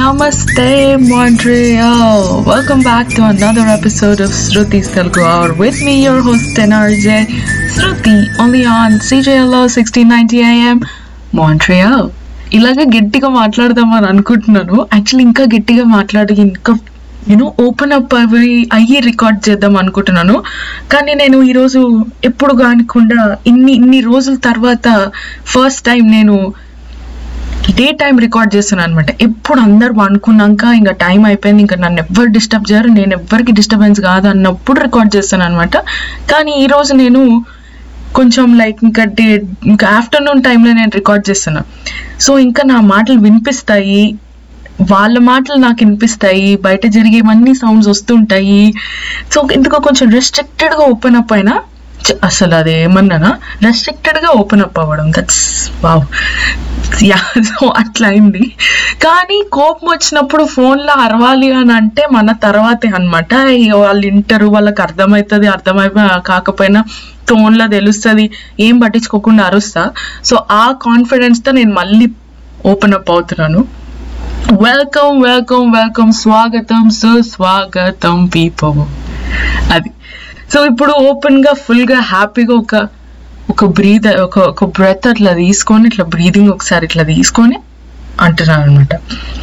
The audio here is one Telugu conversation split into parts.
Namaste, Montreal. Welcome back to another episode of Sruti's Telugu Hour with me, your host NRJ Sruti, only on CJLO 1690 AM, Montreal. ఇలాగ గట్టిగా మాట్లాడదామని అనుకుంటున్నాను యాక్చువల్లీ ఇంకా గట్టిగా మాట్లాడి ఇంకా యూనో ఓపెన్ అప్ అవి అయ్యి రికార్డ్ చేద్దాం అనుకుంటున్నాను కానీ నేను ఈరోజు ఎప్పుడు కానికుండా ఇన్ని ఇన్ని రోజుల తర్వాత ఫస్ట్ టైం నేను డే టైం రికార్డ్ చేస్తున్నాను అనమాట ఎప్పుడు అందరు అనుకున్నాక ఇంకా టైం అయిపోయింది ఇంకా నన్ను ఎవ్వరు డిస్టర్బ్ చేయరు నేను ఎవ్వరికి డిస్టర్బెన్స్ కాదు అన్నప్పుడు రికార్డ్ చేస్తాను అనమాట కానీ ఈరోజు నేను కొంచెం లైక్ ఇంకా డే ఇంకా ఆఫ్టర్నూన్ టైంలో నేను రికార్డ్ చేస్తున్నా సో ఇంకా నా మాటలు వినిపిస్తాయి వాళ్ళ మాటలు నాకు వినిపిస్తాయి బయట జరిగేవన్నీ సౌండ్స్ వస్తుంటాయి సో ఎందుకో కొంచెం రెస్ట్రిక్టెడ్గా ఓపెన్ అప్ అయినా చ- అసలు అది ఏమన్నానా రెస్ట్రిక్టెడ్గా ఓపెన్ అప్ అవ్వడం దట్స్ వావ్ యా సో అట్లా అయింది కానీ కోపం వచ్చినప్పుడు ఫోన్లో అరవాలి అని అంటే మన తర్వాతే అనమాట వాళ్ళు వింటారు వాళ్ళకి అర్థమవుతుంది అర్థమైపో కాకపోయినా టోన్లో తెలుస్తుంది ఏం పట్టించుకోకుండా అరుస్తా సో ఆ కాన్ఫిడెన్స్తో నేను మళ్ళీ ఓపెన్ అప్ అవుతున్నాను వెల్కమ్ వెల్కమ్ వెల్కమ్ స్వాగతం సుస్వాగతం పీపో అది సో ఇప్పుడు ఓపెన్ గా ఫుల్ గా హ్యాపీగా ఒక ఒక బ్రీద్ ఒక ఒక బ్రెత్ అట్లా తీసుకొని ఇట్లా బ్రీదింగ్ ఒకసారి ఇట్లా తీసుకొని అంటున్నాను అనమాట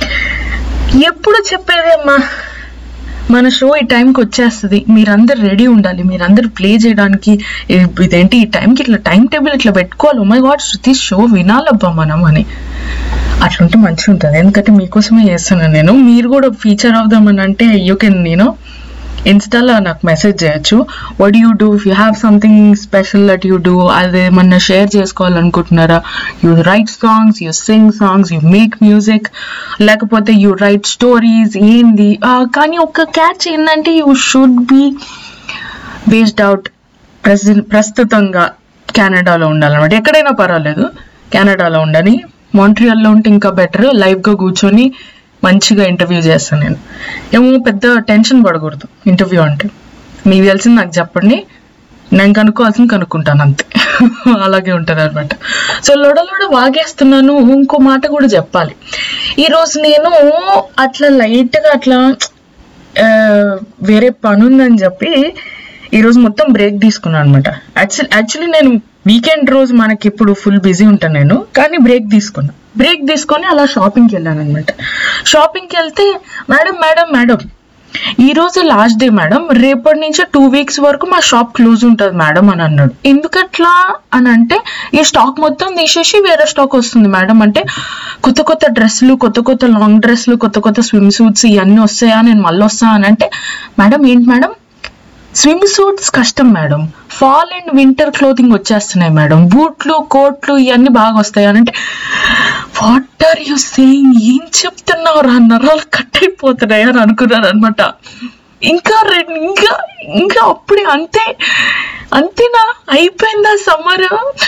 ఎప్పుడు చెప్పేదేమ్మా మన షో ఈ టైంకి వచ్చేస్తుంది మీరందరు రెడీ ఉండాలి మీరందరు ప్లే చేయడానికి ఇ- ఇదేంటి ఈ టైంకి ఇట్లా టైం టేబుల్ ఇట్లా పెట్టుకోవాలి మై గాడ్ శృతి షో వినాలబ్బా మనం అని అట్లుంటే మంచిగా ఉంటుంది ఎందుకంటే మీకోసమే చేస్తున్నాను నేను మీరు కూడా ఫీచర్ అవుదామని అంటే యూ కెన్ నేను ఇన్స్టాలో నాకు మెసేజ్ చేయొచ్చు what you do if you have something special that you do అదేమన్నా షేర్ చేసుకోవాలనుకుంటున్నారా you write songs you sing songs you make music లేకపోతే యూ రైట్ స్టోరీస్ ఏంది ఆ, కానీ ఒక క్యాచ్ ఏంటంటే you should be based out ప్రస్తుతంగా కెనడాలో ఉండాలన్నమాట ఎక్కడైనా పర్వాలేదు కెనడాలో ఉండని మాంట్రియాల్లో ఉంటే ఇంకా బెటర్ లైవ్గా కూర్చొని మంచిగా ఇంటర్వ్యూ చేస్తాను నేను ఏమో పెద్ద టెన్షన్ పడకూడదు ఇంటర్వ్యూ అంటే మీకు తెలిసింది నాకు చెప్పండి నేను కనుక్కోవాల్సింది కనుక్కుంటాను అంతే అలాగే ఉంటుంది అనమాట సో లొడలోడ వాగేస్తున్నాను ఇంకో మాట కూడా చెప్పాలి ఈరోజు నేను అట్లా లైట్గా అట్లా ఆ, వేరే పని ఉందని చెప్పి ఈరోజు మొత్తం బ్రేక్ తీసుకున్నాను అనమాట యాక్చువల్ యాక్చువల్లీ నేను వీకెండ్ రోజు మనకి ఇప్పుడు ఫుల్ బిజీ ఉంటాను నేను కానీ బ్రేక్ తీసుకున్నా బ్రేక్ తీసుకొని అలా షాపింగ్కి వెళ్ళాను అనమాట షాపింగ్కి వెళ్తే మేడం మేడం మేడం ఈ రోజు లాస్ట్ డే మేడం రేపటి నుంచి టూ వీక్స్ వరకు మా షాప్ క్లోజ్ ఉంటుంది మేడం అని అన్నాడు ఎందుకట్లా అని అంటే ఈ స్టాక్ మొత్తం తీసేసి వేరే స్టాక్ వస్తుంది మేడం అంటే కొత్త కొత్త డ్రెస్సులు కొత్త కొత్త లాంగ్ డ్రెస్సులు కొత్త కొత్త స్విమ్ సూట్స్ ఇవన్నీ వస్తాయా నేను మళ్ళీ వస్తా అని అంటే మేడం ఏంటి మేడం స్విమ్ సూట్స్ కష్టం madam fall and winter clothing వచ్చేస్తున్నాయి మేడం బూట్లు కోట్లు ఇవన్నీ బాగా వస్తాయి అని అంటే వాట్ ఆర్ యు సేయింగ్ ఏం చెప్తున్నావు రా నరాలు కట్ అయిపోతున్నాయి అని అనుకున్నాను అనమాట ఇంకా రెండు ఇంకా ఇంకా అప్పుడే అంతే అంతేనా అయిపోయిందా సమ్మర్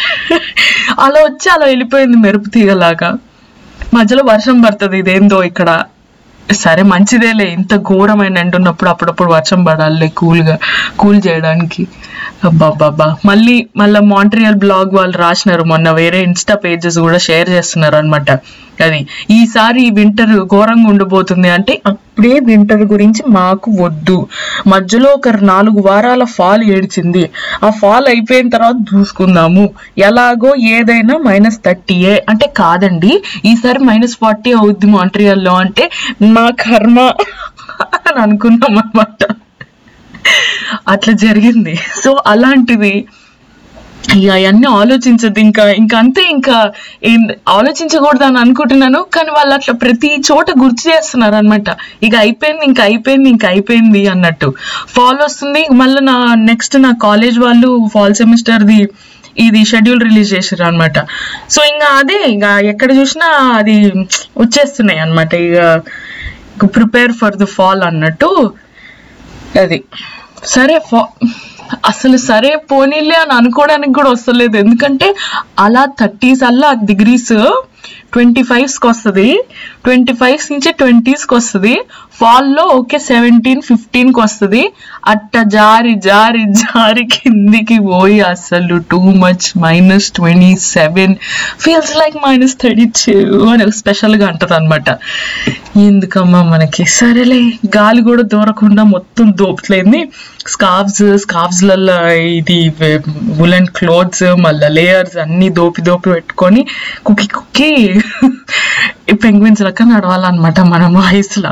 అలా వచ్చి అలా వెళ్ళిపోయింది మెరుపు తీగలాగా మధ్యలో వర్షం పడుతుంది ఇదేందో ఇక్కడ సరే మంచిదేలే ఇంత ఘోరమైన ఎండ ఉన్నప్పుడు అప్పుడప్పుడు వర్షం పడాలి కూల్గా కూల్ చేయడానికి అబ్బాబ్బాబ్బా మళ్ళీ మళ్ళీ మాంట్రియల్ బ్లాగ్ వాళ్ళు రాసినారు మొన్న వేరే ఇన్స్టా పేజెస్ కూడా షేర్ చేస్తున్నారు అనమాట అది ఈసారి వింటర్ ఘోరంగా ఉండబోతుంది అంటే అప్పుడే వింటర్ గురించి మాకు వద్దు మధ్యలో ఒక నాలుగు వారాల ఫాల్ ఏడ్చింది ఆ ఫాల్ అయిపోయిన తర్వాత చూసుకుందాము ఎలాగో ఏదైనా మైనస్ థర్టీయే అంటే కాదండి ఈసారి మైనస్ ఫార్టీ అవుద్ది మాంట్రియాల్లో అంటే మా కర్మ అని అనుకున్నాం అనమాట అట్లా జరిగింది సో అలాంటిది ఇక అవన్నీ ఆలోచించద్దు ఇంకా ఇంకా అంతే ఇంకా ఏం ఆలోచించకూడదు అని అనుకుంటున్నాను కానీ వాళ్ళు అట్లా ప్రతి చోట గుర్తు చేస్తున్నారు అనమాట ఇక అయిపోయింది ఇంకా అయిపోయింది ఇంకా అయిపోయింది అన్నట్టు ఫాల్ వస్తుంది మళ్ళీ నా నెక్స్ట్ నా కాలేజ్ వాళ్ళు ఫాల్ సెమిస్టర్ది ఇది షెడ్యూల్ రిలీజ్ చేసారు అనమాట సో ఇంకా అదే ఇక ఎక్కడ చూసినా అది వచ్చేస్తున్నాయి అనమాట ఇక ప్రిపేర్ ఫర్ ద ఫాల్ అన్నట్టు అది సరే ఫా అసలు సరే పోనీలే అని అనుకోవడానికి కూడా వస్తలేదు ఎందుకంటే అలా థర్టీస్ అలా డిగ్రీస్ ట్వంటీ ఫైవ్స్కి వస్తుంది ట్వంటీ ఫైవ్స్ నుంచి ట్వంటీస్కి వస్తుంది ఫాల్లో ఓకే సెవెంటీన్ ఫిఫ్టీన్కి వస్తుంది అట్ట జారి జారి జారి కిందికి పోయి అసలు too much minus twenty seven feels like minus thirty two అని స్పెషల్గా అంటది అనమాట ఎందుకమ్మా మనకి సరేలే గాలి కూడా దూరకుండా మొత్తం దోపుతలేంది స్కార్ఫ్స్ స్కార్ఫ్స్లలో ఇది ఉలెన్ క్లోత్స్ మళ్ళీ లేయర్స్ అన్ని దోపి దోపి పెట్టుకొని కుక్కి కుక్కి పెంగ్విన్స్ లెక్క నడవాలన్నమాట మనం వయసులో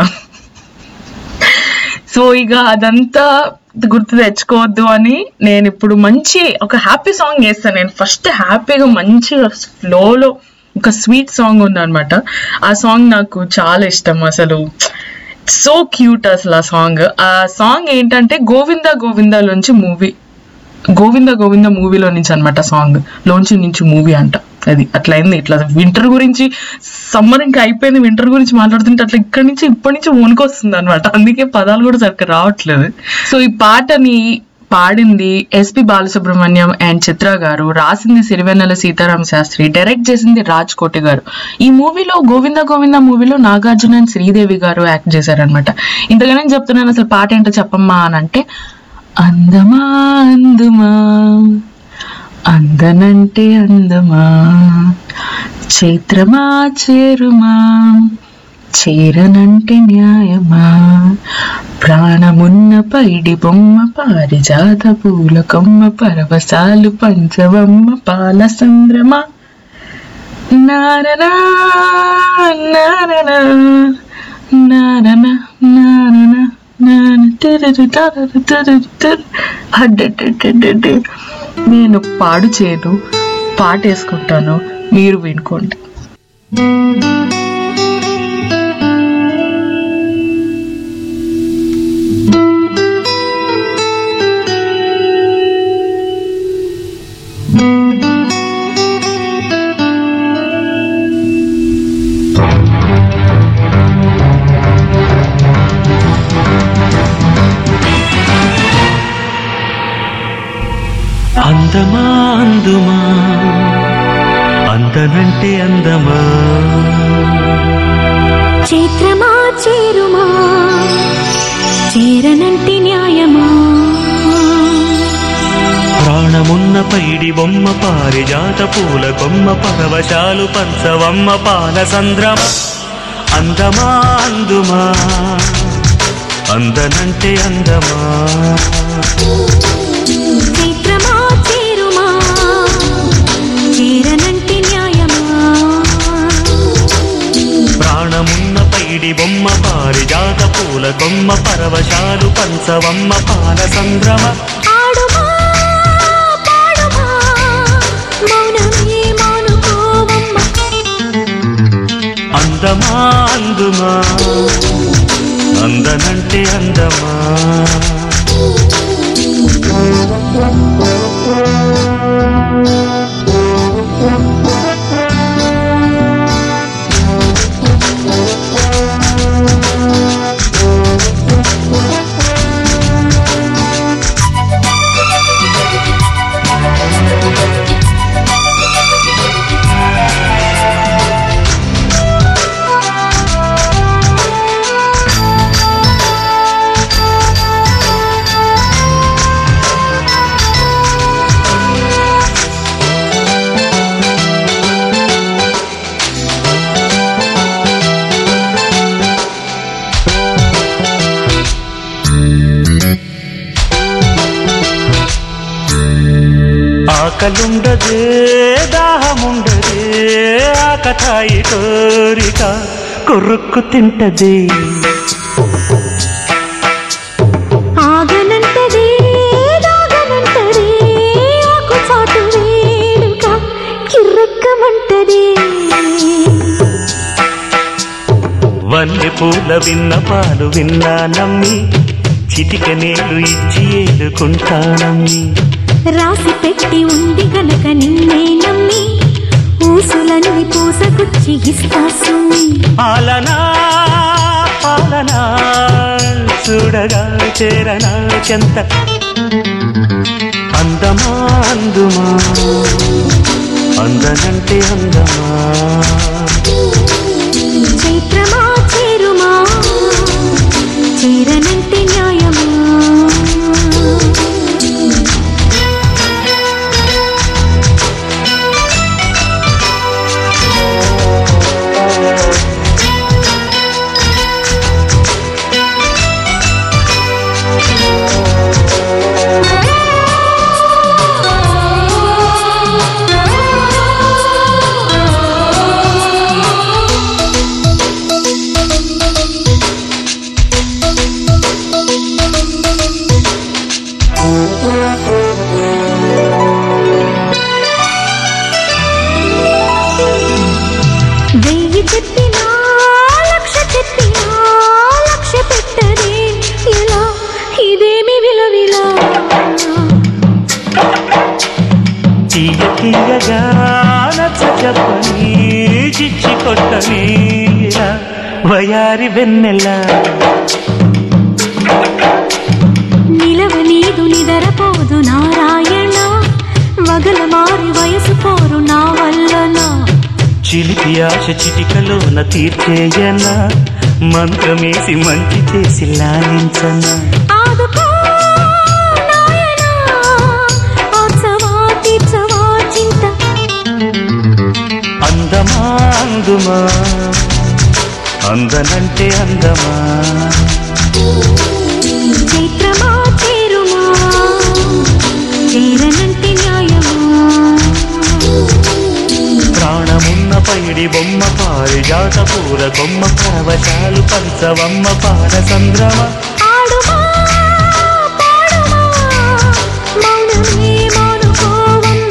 సో ఇక అదంతా గుర్తు తెచ్చుకోవద్దు అని నేను ఇప్పుడు మంచి ఒక హ్యాపీ సాంగ్ వేస్తాను నేను ఫస్ట్ హ్యాపీగా మంచిగా ఫ్లోలో ఒక స్వీట్ సాంగ్ ఉందన్నమాట ఆ సాంగ్ నాకు చాలా ఇష్టం అసలు సో క్యూట్ అసలు ఆ సాంగ్ ఆ సాంగ్ ఏంటంటే గోవింద గోవిందలోంచి మూవీ గోవింద గోవింద మూవీలో నుంచి అనమాట సాంగ్ లోంచి నుంచి మూవీ అంట అది అట్లా అయింది ఇట్లా వింటర్ గురించి సమ్మర్ ఇంకా అయిపోయింది వింటర్ గురించి మాట్లాడుతుంటే అట్లా ఇక్కడి నుంచి ఇప్పటి నుంచి వణుకొస్తుంది అనమాట అందుకే పదాలు కూడా సరిగ్గా రావట్లేదు సో ఈ పాటని పాడింది ఎస్పి బాలసుబ్రహ్మణ్యం అండ్ చిత్ర గారు రాసింది సిరివెన్నెల సీతారామ శాస్త్రి డైరెక్ట్ చేసింది రాజ్ కోటి గారు ఈ మూవీలో గోవింద గోవింద మూవీలో నాగార్జున అండ్ శ్రీదేవి గారు యాక్ట్ చేశారనమాట ఇంతగానే చెప్తున్నాను అసలు పాట ఏంటో చెప్పమ్మా అని అంటే అందమా అందుమా అందనంటే అందమా చైత్రమా చేరుమా చేరనంటే న్యాయమా ప్రాణమున్న పైడి బొమ్మ పారిజాత పూల కొమ్మ పరవశాలు పంచవమ్మ పాల సంద్రమా నారనా నారనా నారనా నారనా నాన తిరరు తరరు తరరు తరు. అడ్డడ్డడ్డడ్డడ్డ. నేను పాడు చేయను పాట వేసుకుంటాను మీరు వినుకోండి అందమా అందుమా అందనంటే అందమా చైత్రమా చేరుమా చేరనంటి న్యాయమా ప్రాణమున్న పైడి బొమ్మ పారిజాత పూల కొమ్మ పరవశాలు పంచవమ్మ పాల సంద్రమ అందమా అందుమా అందనంటే అందమా చైత్రమా చేరుమా చేరనంటి న్యాయమా ప్రాణమున్న పైడి బొమ్మ పారిజాత పూల కొమ్మ పరవశాలు పంచవమ్మ పాల సంద్రమ ఆడుమా పాడుమా మౌనమే మౌనుకోవమ్మ అందమా అందుమా అందనంటే అందమా ఆకలుండదే దాహముండదే ఆకతాయి కోరిక కొరుక్కు తింటదే ఆగనంటది దాగనంటది ఆకు చాటు వేడుక కిర్రెక్కమంటది వన్నె పూల విన్న పాలు విన్నా నమ్మి చిటిక నేలు ఇచ్చి ఏలుకుంటానమ్మి రాసి పెట్టి ఉంది గనక నిన్నే నమ్మి ఊసులన్నీ పూసగుచ్చి ఇస్తా సుమ్మి పాలనా పాలనా చూడగా చేరనా చెంత అందమా అందుమా అందనంటే అందమా చైత్రమా చేరుమా చేరనంటే న్యాయమా వెయ్యి చెప్పినా లక్ష చెప్పినా లక్ష్య పెట్టదే ఇలా ఇదేమి విలవిలా తీయ తీయగా నచ్చ చెప్పని చిచ్చి కొట్టని ఇలా వయారి వెన్నెల నిలవ నీదు నిదరపోదు నారాయణ వగల మారి వయసు పోరు నా వల్లనా చిలిపి ఆశ చిటికలోన తీర్చేయన మంత్రమేసి మంచి చేసి లాలించనా ఆదుకో నాయనా ఆర్చవా తీర్చవా చింత అందమా అందుమా అందనంటే అందమా చైత్రమా చేరుమా చేరనంటే న్యాయమా ప్రాణమున్న పైడి బొమ్మ పారిజాత పూల కొమ్మ పరవశాలు పంచవమ్మ పాద సంద్రమ ఆడుమా పాడుమా మౌనమే మానుకోవమ్మ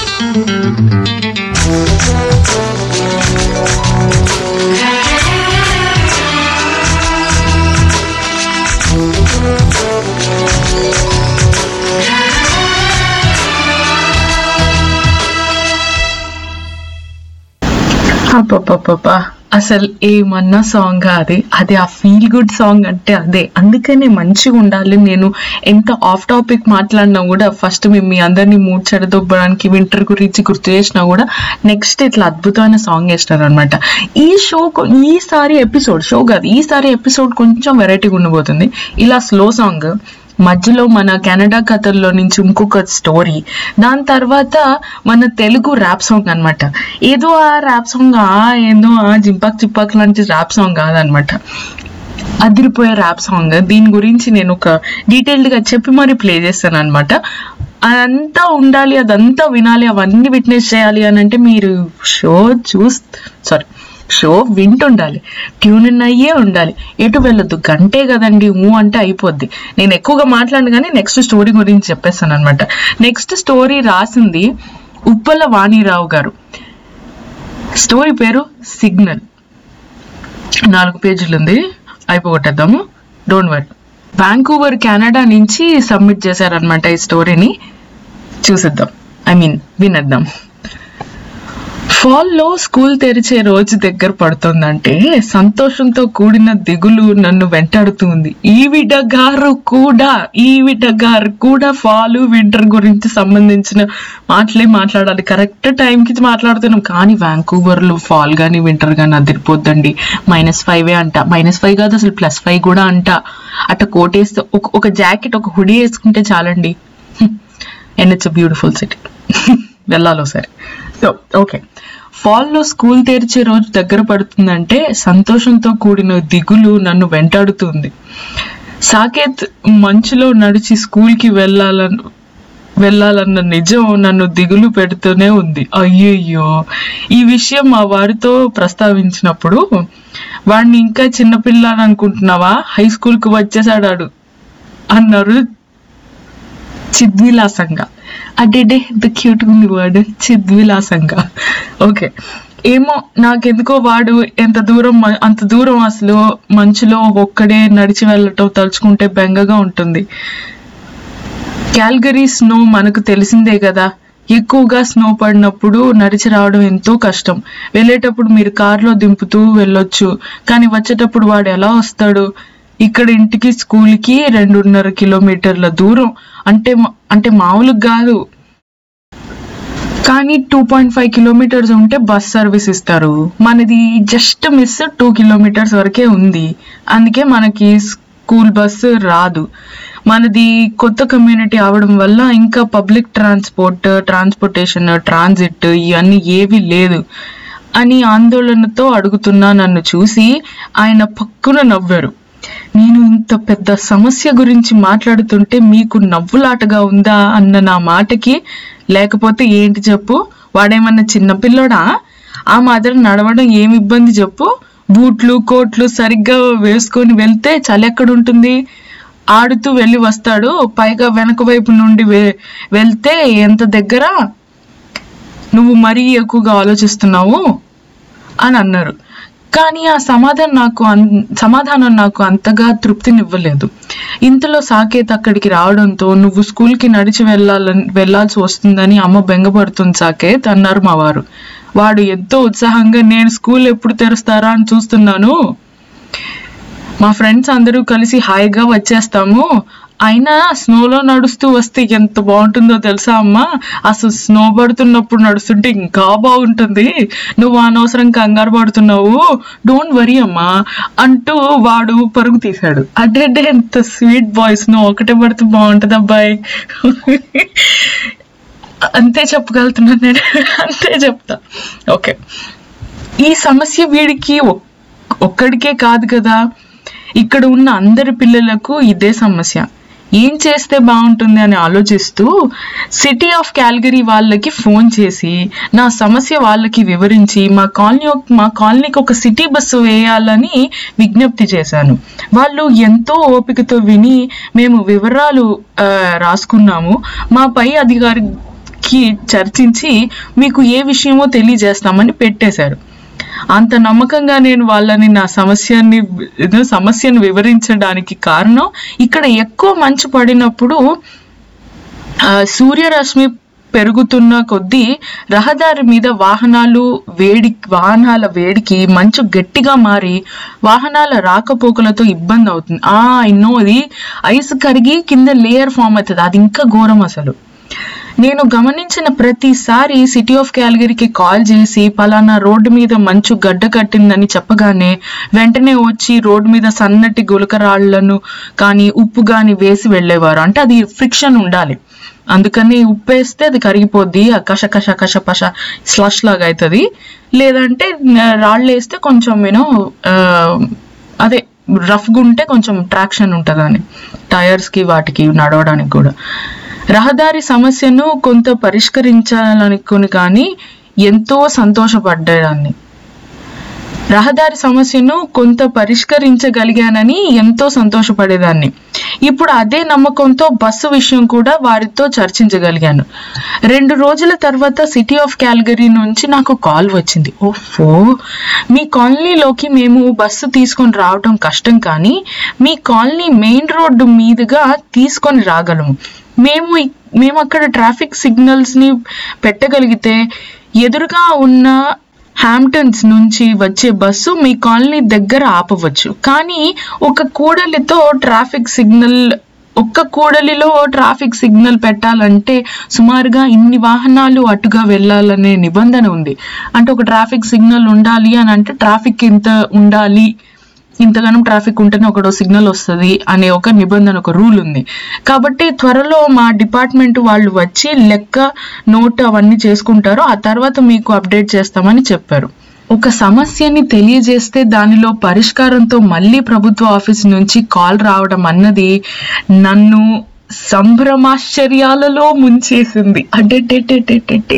అబ్బబ్బబ్బబ్బా అసలు ఏమన్నా సాంగ్ అది అది ఆ ఫీల్ గుడ్ సాంగ్ అంటే అదే అందుకనే మంచిగా ఉండాలి నేను ఎంత ఆఫ్ టాపిక్ మాట్లాడినా కూడా ఫస్ట్ మేము మీ అందరినీ మూడ్ చెడదొబ్బడానికి వింటర్ గురించి గుర్తు చేసినా కూడా నెక్స్ట్ ఇట్లా అద్భుతమైన సాంగ్ వేస్తారు అనమాట ఈ షో ఈసారి ఎపిసోడ్ షో కాదు ఈసారి ఎపిసోడ్ కొంచెం వెరైటీగా ఉండబోతుంది ఇలా స్లో సాంగ్ మధ్యలో మన కెనడా కథల్లో నుంచి ఇంకొక స్టోరీ దాని తర్వాత మన తెలుగు ర్యాప్ సాంగ్ అన్నమాట ఏదో ఆ ర్యాప్ సాంగ్ ఆ ఏదో ఆ జింపాక్ చిప్పాక్ లాంటి ర్యాప్ సాంగ్ కాదనమాట అదిరిపోయే ర్యాప్ సాంగ్ దీని గురించి నేను ఒక డీటెయిల్డ్ గా చెప్పి మరి ప్లే చేస్తాను అనమాట అదంతా ఉండాలి అదంతా వినాలి అవన్నీ విట్నెస్ చేయాలి అని అంటే మీరు షో చూస్ సారీ షో వింటుండాలి ట్యూన్ ఇన్ అయ్యే ఉండాలి ఎటు వెళ్ళొద్దు గంటే కదండి ఊ అంటే అయిపోద్ది నేను ఎక్కువగా మాట్లాడను కానీ నెక్స్ట్ స్టోరీ గురించి చెప్పేస్తాను అనమాట నెక్స్ట్ స్టోరీ రాసింది ఉప్పల వాణిరావు గారు స్టోరీ పేరు సిగ్నల్ నాలుగు పేజీలు ఉంది అయిపోగొట్టేద్దాము డోంట్ వరీ వ్యాంకూవర్ కెనడా నుంచి సబ్మిట్ చేశారనమాట ఈ స్టోరీని చూసిద్దాం ఐ మీన్ వినేద్దాం ఫాల్లో స్కూల్ తెరిచే రోజు దగ్గర పడుతుందంటే సంతోషంతో కూడిన దిగులు నన్ను వెంటాడుతుంది ఈవిడ గారు కూడా ఈవిడ గారు కూడా ఫాల్ వింటర్ గురించి సంబంధించిన మాటలే మాట్లాడాలి కరెక్ట్ టైంకి మాట్లాడుతున్నాం కానీ వ్యాంకూవర్ లో ఫాల్ గానీ వింటర్ గానీ అదిరిపోద్దండి మైనస్ ఫైవ్ అంట మైనస్ ఫైవ్ కాదు అసలు ప్లస్ ఫైవ్ కూడా అంట అట్ట కోటేస్తే ఒక ఒక జాకెట్ ఒక హుడీ వేసుకుంటే చాలండి అండ్ ఇట్స్ బ్యూటిఫుల్ సిటీ వెళ్ళాలో సరే సో ఓకే ఫాల్లో స్కూల్ తెరిచే రోజు దగ్గర పడుతుందంటే సంతోషంతో కూడిన దిగులు నన్ను వెంటాడుతుంది సాకేత్ మంచులో నడిచి స్కూల్కి వెళ్ళాలని వెళ్ళాలన్న నిజం నన్ను దిగులు పెడుతూనే ఉంది అయ్యయ్యో ఈ విషయం మా వారితో ప్రస్తావించినప్పుడు వాడిని ఇంకా చిన్నపిల్లని అనుకుంటున్నావా హై స్కూల్కి వచ్చేసాడాడు అన్నారు చిద్విలాసంగా అడ్డే ఎంత క్యూట్ ఉంది వర్డ్ చిద్విలాసంగా ఓకే ఏమో నాకెందుకో వాడు ఎంత దూరం మ- అంత దూరం అసలు మంచులో ఒక్కడే నడిచి వెళ్ళటం తలుచుకుంటే బెంగగా ఉంటుంది క్యాల్గరీ స్నో మనకు తెలిసిందే కదా ఎక్కువగా స్నో పడినప్పుడు నడిచి రావడం ఎంతో కష్టం వెళ్ళేటప్పుడు మీరు కారులో దింపుతూ వెళ్ళొచ్చు కానీ వచ్చేటప్పుడు వాడు ఎలా వస్తాడు ఇక్కడ ఇంటికి స్కూల్కి రెండున్నర కిలోమీటర్ల దూరం అంటే మా- అంటే మామూలుగా కాదు కానీ టూ పాయింట్ ఫైవ్ కిలోమీటర్స్ ఉంటే బస్ సర్వీస్ ఇస్తారు మనది జస్ట్ మిస్ టూ కిలోమీటర్స్ వరకే ఉంది అందుకే మనకి స్కూల్ బస్సు రాదు మనది కొత్త కమ్యూనిటీ అవడం వల్ల ఇంకా పబ్లిక్ ట్రాన్స్పోర్ట్ ట్రాన్స్పోర్టేషన్ ట్రాన్సిట్ ఇవన్నీ ఏవి లేదు అని ఆందోళనతో అడుగుతున్నా నన్ను చూసి ఆయన పక్కున నవ్వారు నేను ఇంత పెద్ద సమస్య గురించి మాట్లాడుతుంటే మీకు నవ్వులాటగా ఉందా అన్న నా మాటకి లేకపోతే ఏంటి చెప్పు వాడేమన్నా చిన్నపిల్లోడా ఆ మాత్రం నడవడం ఏమి ఇబ్బంది చెప్పు బూట్లు కోట్లు సరిగ్గా వేసుకొని వెళ్తే చలి ఎక్కడ ఉంటుంది ఆడుతూ వెళ్ళి వస్తాడు పైగా వెనక వైపు నుండి వె- వెళ్తే ఎంత దగ్గర నువ్వు మరీ ఎక్కువగా ఆలోచిస్తున్నావు అని అన్నారు కానీ ఆ సమాధానం నాకు అన్- సమాధానం నాకు అంతగా తృప్తినివ్వలేదు ఇంతలో సాకేత్ అక్కడికి రావడంతో నువ్వు స్కూల్కి నడిచి వెళ్ళాలని వెళ్ళాల్సి వస్తుందని అమ్మ బెంగపడుతుంది సాకేత్ అన్నారు మా వారు వాడు ఎంతో ఉత్సాహంగా నేను స్కూల్ ఎప్పుడు తెరుస్తారా అని చూస్తున్నాను మా ఫ్రెండ్స్ అందరూ కలిసి హాయిగా వచ్చేస్తాము అయినా స్నోలో నడుస్తూ వస్తే ఎంత బాగుంటుందో తెలుసా అమ్మా అసలు స్నో పడుతున్నప్పుడు నడుస్తుంటే ఇంకా బాగుంటుంది నువ్వు అనవసరం కంగారు పడుతున్నావు డోంట్ వరీ అమ్మా అంటూ వాడు పరుగు తీశాడు అడ్డే ఎంత స్వీట్ బాయ్స్ నువ్వు ఒకటే పడితే బాగుంటుంది అబ్బాయి అంతే చెప్పగలుగుతున్నాను నేను అంతే చెప్తా ఓకే ఈ సమస్య వీడికి ఒక్- ఒక్కడికే కాదు కదా ఇక్కడ ఉన్న అందరి పిల్లలకు ఇదే సమస్య ఏం చేస్తే బాగుంటుంది అని ఆలోచిస్తూ సిటీ ఆఫ్ క్యాల్గరీ వాళ్ళకి ఫోన్ చేసి నా సమస్య వాళ్ళకి వివరించి మా కాలనీ మా కాలనీకి ఒక సిటీ బస్సు వేయాలని విజ్ఞప్తి చేశాను వాళ్ళు ఎంతో ఓపికతో విని మేము వివరాలు ఆ, రాసుకున్నాము మా పై అధికారికి చర్చించి మీకు ఏ విషయమో తెలియజేస్తామని పెట్టేశారు అంత నమ్మకంగా నేను వాళ్ళని నా సమస్యని ఏదో సమస్యను వివరించడానికి కారణం ఇక్కడ ఎక్కువ మంచు పడినప్పుడు ఆ, సూర్యరశ్మి పెరుగుతున్న కొద్దీ రహదారి మీద వాహనాలు వేడి వాహనాల వేడికి మంచు గట్టిగా మారి వాహనాల రాకపోకలతో ఇబ్బంది అవుతుంది ఆ ఇన్నో అది ఐస్ కరిగి కింద లేయర్ ఫామ్ అవుతుంది అది ఇంకా ఘోరం అసలు నేను గమనించిన ప్రతిసారి సిటీ ఆఫ్ క్యాల్గరీకి కాల్ చేసి పలానా రోడ్డు మీద మంచు గడ్డ కట్టిందని చెప్పగానే వెంటనే వచ్చి రోడ్డు మీద సన్నటి గులకరాళ్లను కానీ ఉప్పు కానీ వేసి వెళ్ళేవారు అంటే అది ఫ్రిక్షన్ ఉండాలి అందుకని ఉప్పు వేస్తే అది కరిగిపోద్ది ఆ కష కష కష పష స్లష్ లాగా అవుతుంది లేదంటే న- రాళ్ళు వేస్తే కొంచెం నేను అదే రఫ్గా ఉంటే కొంచెం ట్రాక్షన్ ఉంటుందని టైర్స్కి వాటికి నడవడానికి కూడా రహదారి సమస్యను కొంత పరిష్కరించాలనుకుని కానీ ఎంతో సంతోషపడ్డాన్ని రహదారి సమస్యను కొంత పరిష్కరించగలిగానని ఎంతో సంతోషపడేదాన్ని ఇప్పుడు అదే నమ్మకంతో బస్సు విషయం కూడా వారితో చర్చించగలిగాను రెండు రోజుల తర్వాత సిటీ ఆఫ్ క్యాల్గరీ నుంచి నాకు కాల్ వచ్చింది ఓఫో మీ కాలనీలోకి మేము బస్సు తీసుకొని రావడం కష్టం కానీ మీ కాలనీ మెయిన్ రోడ్డు మీదుగా తీసుకొని రాగలము మేము ఇ- మేము అక్కడ ట్రాఫిక్ సిగ్నల్స్ ని పెట్టగలిగితే ఎదురుగా ఉన్న హ్యాంప్టన్స్ నుంచి వచ్చే బస్సు మీ కాలనీ దగ్గర ఆపవచ్చు కానీ ఒక కూడలితో ట్రాఫిక్ సిగ్నల్ ఒక్క కూడలిలో ట్రాఫిక్ సిగ్నల్ పెట్టాలంటే సుమారుగా ఇన్ని వాహనాలు అటుగా వెళ్ళాలనే నిబంధన ఉంది అంటే ఒక ట్రాఫిక్ సిగ్నల్ ఉండాలి అని అంటే ట్రాఫిక్ ఇంత ఉండాలి ఇంతగానం ట్రాఫిక్ ఉంటేనే ఒకటో సిగ్నల్ వస్తుంది అనే ఒక నిబంధన ఒక రూల్ ఉంది కాబట్టి త్వరలో మా డిపార్ట్మెంట్ వాళ్ళు వచ్చి లెక్క నోట్ అవన్నీ చేసుకుంటారు ఆ తర్వాత మీకు అప్డేట్ చేస్తామని చెప్పారు ఒక సమస్యని తెలియజేస్తే దానిలో పరిష్కారంతో మళ్ళీ ప్రభుత్వ ఆఫీస్ నుంచి కాల్ రావడం అన్నది నన్ను సంభ్రమాశ్చర్యాలలో ముంచేసింది అడ్డెట్టెట్టెట్టెట్టే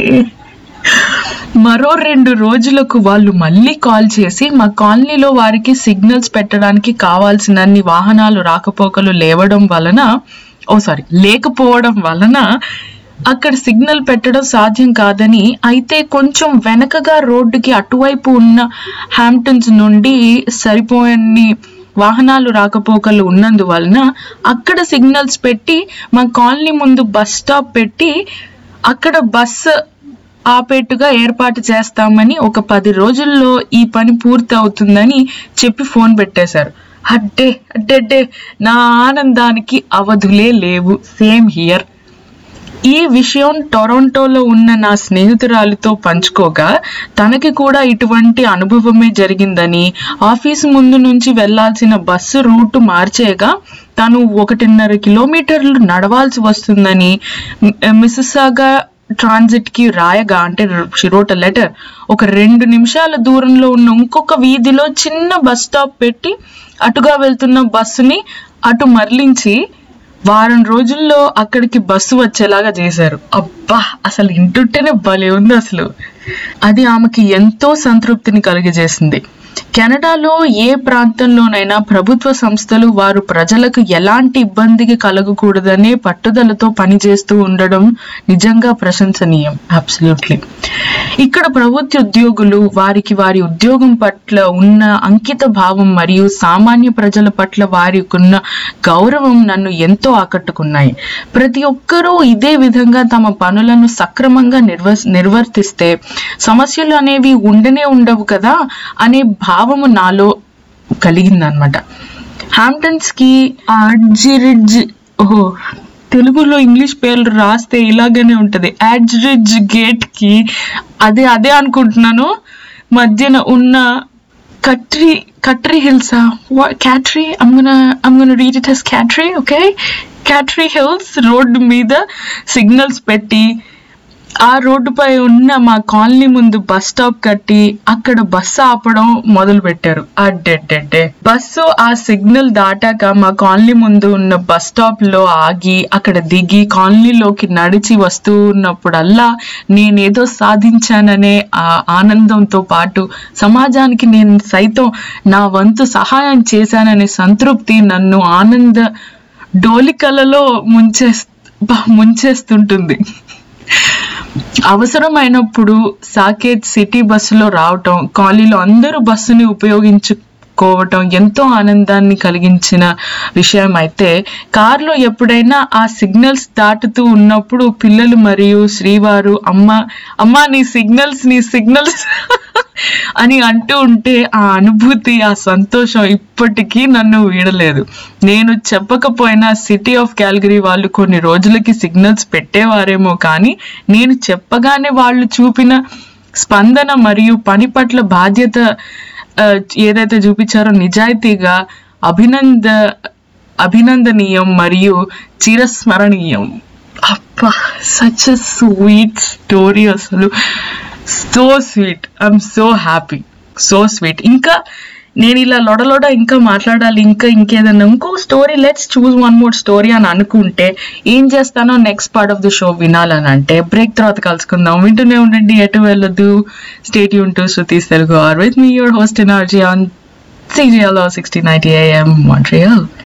మరో రెండు రోజులకు వాళ్ళు మళ్ళీ కాల్ చేసి మా కాలనీలో వారికి సిగ్నల్స్ పెట్టడానికి కావాల్సినన్ని వాహనాలు రాకపోకలు లేవడం వలన ఓ సారీ లేకపోవడం వలన అక్కడ సిగ్నల్ పెట్టడం సాధ్యం కాదని అయితే కొంచెం వెనకగా రోడ్డుకి అటువైపు ఉన్న హ్యాంప్టన్స్ నుండి సరిపోయన్ని వాహనాలు రాకపోకలు ఉన్నందువలన అక్కడ సిగ్నల్స్ పెట్టి మా కాలనీ ముందు బస్ స్టాప్ పెట్టి అక్కడ బస్సు ఆపేట్టుగా ఏర్పాటు చేస్తామని ఒక పది రోజుల్లో ఈ పని పూర్తి అవుతుందని చెప్పి ఫోన్ పెట్టేశారు అడ్డే అడ్డే నా ఆనందానికి అవధులే లేవు సేమ్ హియర్ ఈ విషయం టొరంటోలో ఉన్న నా స్నేహితురాలితో పంచుకోగా తనకి కూడా ఇటువంటి అనుభవమే జరిగిందని ఆఫీస్ ముందు నుంచి వెళ్లాల్సిన బస్సు రూట్ మార్చేగా తను ఒకటిన్నర కిలోమీటర్లు నడవాల్సి వస్తుందని మిస్సాగా ట్రాన్సిట్ కి రాయగా అంటే షిరోట లెటర్ ఒక రెండు నిమిషాల దూరంలో ఉన్న ఇంకొక వీధిలో చిన్న బస్ స్టాప్ పెట్టి అటుగా వెళ్తున్న బస్సుని అటు మరలించి వారం రోజుల్లో అక్కడికి బస్సు వచ్చేలాగా చేశారు అబ్బా అసలు ఇంటుంటేనే భలే ఉంది అసలు అది ఆమెకి ఎంతో సంతృప్తిని కలిగజేసింది కెనడాలో ఏ ప్రాంతంలోనైనా ప్రభుత్వ సంస్థలు వారు ప్రజలకు ఎలాంటి ఇబ్బందికి కలగకూడదనే పట్టుదలతో పనిచేస్తూ ఉండడం నిజంగా ప్రశంసనీయం అబ్సల్యూట్లీ ఇక్కడ ప్రభుత్వ ఉద్యోగులు వారికి వారి ఉద్యోగం పట్ల ఉన్న అంకిత భావం మరియు సామాన్య ప్రజల పట్ల వారికి ఉన్న గౌరవం నన్ను ఎంతో ఆకట్టుకున్నాయి ప్రతి ఒక్కరూ ఇదే విధంగా తమ పనులను సక్రమంగా నిర్వ నిర్వర్తిస్తే సమస్యలు అనేవి ఉండనే ఉండవు కదా అనే భావము నాలో కలిగిందనమాట హాంప్టన్స్ కి ఆర్జిరిడ్జ్ ఓహో తెలుగులో ఇంగ్లీష్ పేర్లు రాస్తే ఇలాగనే ఉంటది యాడ్రిడ్జ్ గేట్ కి అదే అదే అనుకుంటున్నాను మధ్యన ఉన్న కట్రీ కట్రీ హిల్సా క్యాట్రీ అమ్మున అమ్మున రీడ్ ఇట్ హెస్ క్యాట్రీ ఓకే క్యాట్రీ హిల్స్ రోడ్డు మీద సిగ్నల్స్ పెట్టి ఆ రోడ్డుపై ఉన్న మా కాలనీ ముందు బస్ స్టాప్ కట్టి అక్కడ బస్సు ఆపడం మొదలు పెట్టారు అడ్డెడ్డెడ్డే బస్సు ఆ సిగ్నల్ దాటాక మా కాలనీ ముందు ఉన్న బస్ స్టాప్ లో ఆగి అక్కడ దిగి కాలనీలోకి నడిచి వస్తూ ఉన్నప్పుడల్లా నేనేదో సాధించాననే ఆ ఆనందంతో పాటు సమాజానికి నేను సైతం నా వంతు సహాయం చేశాననే సంతృప్తి నన్ను ఆనంద డోలికలలో ముంచే ముంచేస్తుంటుంది అవసరమైనప్పుడు సాకేత్ సిటీ బస్సులో రావటం కాలనీలో అందరూ బస్సుని ఉపయోగించుకోవటం ఎంతో ఆనందాన్ని కలిగించిన విషయం అయితే కారులో ఎప్పుడైనా ఆ సిగ్నల్స్ దాటుతూ ఉన్నప్పుడు పిల్లలు మరియు శ్రీవారు అమ్మ అమ్మ నీ సిగ్నల్స్ నీ సిగ్నల్స్ అని అంటూ ఉంటే ఆ అనుభూతి ఆ సంతోషం ఇప్పటికీ నన్ను వీడలేదు నేను చెప్పకపోయినా సిటీ ఆఫ్ క్యాల్గరీ వాళ్ళు కొన్ని రోజులకి సిగ్నల్స్ పెట్టేవారేమో కానీ నేను చెప్పగానే వాళ్ళు చూపిన స్పందన మరియు పని పట్ల బాధ్యత ఆ, ఏదైతే చూపించారో నిజాయితీగా అభినంద అభినందనీయం మరియు చిరస్మరణీయం అబ్బా సచ్ స్వీట్ స్టోరీ అసలు so sweet I'm so happy so sweet ఇంకా నేను ఇలా లొడలొడ ఇంకా మాట్లాడాలి ఇంకా ఇంకేదన్నా ఇంకో స్టోరీ లెట్స్ చూస్ వన్ మోర్ స్టోరీ అని అనుకుంటే ఏం చేస్తానో next part of the show వినాలని అంటే బ్రేక్ తర్వాత కలుసుకుందాం వింటూనే ఉండండి ఎటు వెళ్ళొద్దు స్టేట్ యూన్ to Shruti's Telugu hour with me your host energy on CGL sixty ninety AM Montreal